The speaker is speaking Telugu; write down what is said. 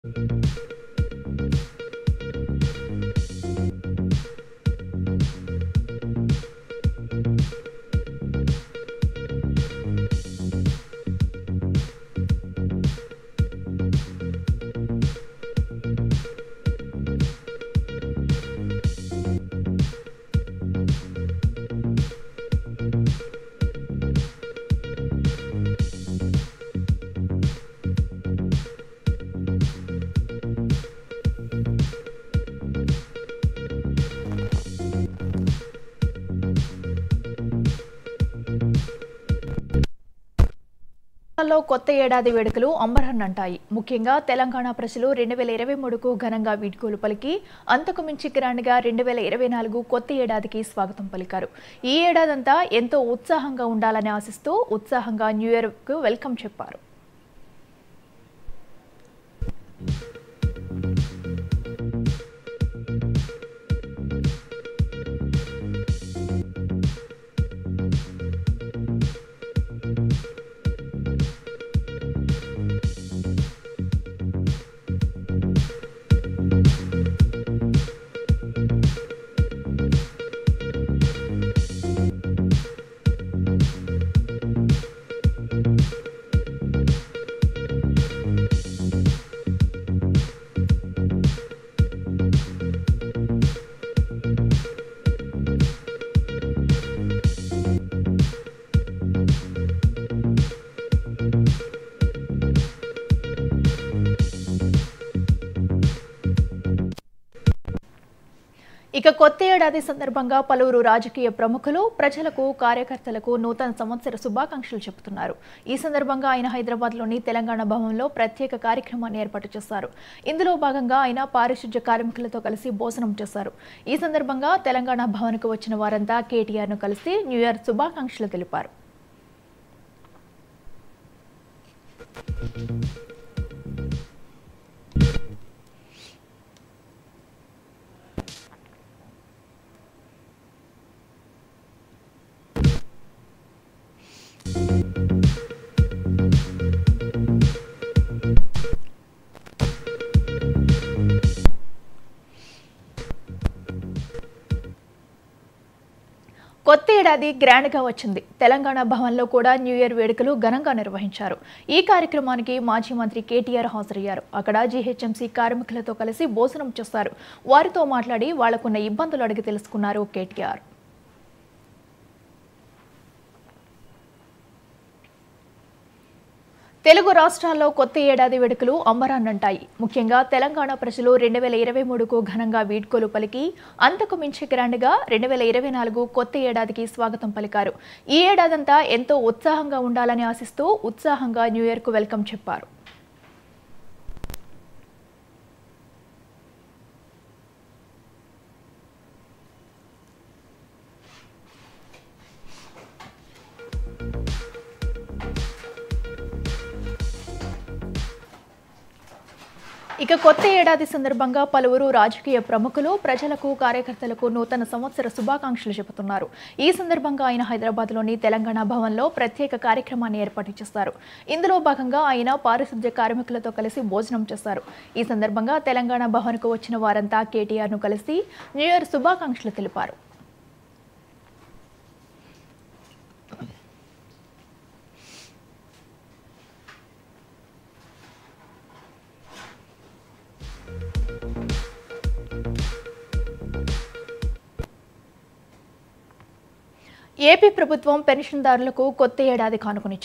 తెలంగాణలో కొత్త ఏడాది వేడుకలు అంబరాన్ని అంటాయి ముఖ్యంగా తెలంగాణ ప్రజలు రెండు వేల ఇరవై మూడుకు ఘనంగా వీడ్కోలు పలికి అంతకు మించి గ్రాండ్గా రెండు వేల ఇరవై నాలుగు కొత్త ఏడాదికి స్వాగతం పలికారు ఈ ఏడాదంతా ఎంతో ఉత్సాహంగా ఉండాలని ఆశిస్తూ ఉత్సాహంగా న్యూ ఇయర్కు వెల్కమ్ చెప్పారు ఇక కొత్త ఏడాది సందర్భంగా పలువురు రాజకీయ ప్రముఖులు ప్రజలకు కార్యకర్తలకు నూతన సంవత్సర శుభాకాంక్షలు చెబుతున్నారు ఈ సందర్భంగా ఆయన హైదరాబాద్లోని తెలంగాణ భవన్లో ప్రత్యేక కార్యక్రమాన్ని ఏర్పాటు చేశారు ఇందులో భాగంగా ఆయన పారిశుధ్య కార్మికులతో కలిసి భోజనం చేశారు ఈ సందర్భంగా తెలంగాణ భవన్కు వచ్చిన వారంతా కేటీఆర్ను కలిసి న్యూ ఇయర్ శుభాకాంక్షలు తెలిపారు కొత్త ఏడాది గ్రాండ్గా వచ్చింది తెలంగాణ భవన్లో కూడా న్యూ ఇయర్ వేడుకలు ఘనంగా నిర్వహించారు ఈ కార్యక్రమానికి మాజీ మంత్రి కేటీఆర్ హాజరయ్యారు అక్కడ జీహెచ్ఎంసీ కార్మికులతో కలిసి భోజనం చేశారు వారితో మాట్లాడి వాళ్లకున్న ఇబ్బందులు అడిగి తెలుసుకున్నారు కేటీఆర్ తెలుగు రాష్ట్రాల్లో కొత్త ఏడాది వేడుకలు అంబరాన్నంటాయి ముఖ్యంగా తెలంగాణ ప్రజలు రెండు వేల ఇరవై మూడుకు ఘనంగా వీడ్కోలు పలికి అంతకు మించి గ్రాండ్గా రెండు వేల ఇరవై నాలుగు కొత్త ఏడాదికి స్వాగతం పలికారు ఈ ఏడాదంతా ఎంతో ఉత్సాహంగా ఉండాలని ఆశిస్తూ ఉత్సాహంగా న్యూ ఇయర్కు వెల్కమ్ చెప్పారు ఇక కొత్త ఏడాది సందర్భంగా పలువురు రాజకీయ ప్రముఖులు ప్రజలకు కార్యకర్తలకు నూతన సంవత్సర శుభాకాంక్షలు చెబుతున్నారు ఈ సందర్భంగా ఆయన హైదరాబాద్లోని తెలంగాణ భవన్లో ప్రత్యేక కార్యక్రమాన్ని ఏర్పాటు చేశారు ఇందులో భాగంగా ఆయన పారిశుధ్య కార్మికులతో కలిసి భోజనం చేశారు ఈ సందర్భంగా తెలంగాణ భవన్కు వచ్చిన వారంతా కేటీఆర్ను కలిసి న్యూ ఇయర్ శుభాకాంక్షలు తెలిపారు ఏపీ ప్రభుత్వం పెన్షన్దారులకు కొత్త ఏడాది కానుకనిచ్చింది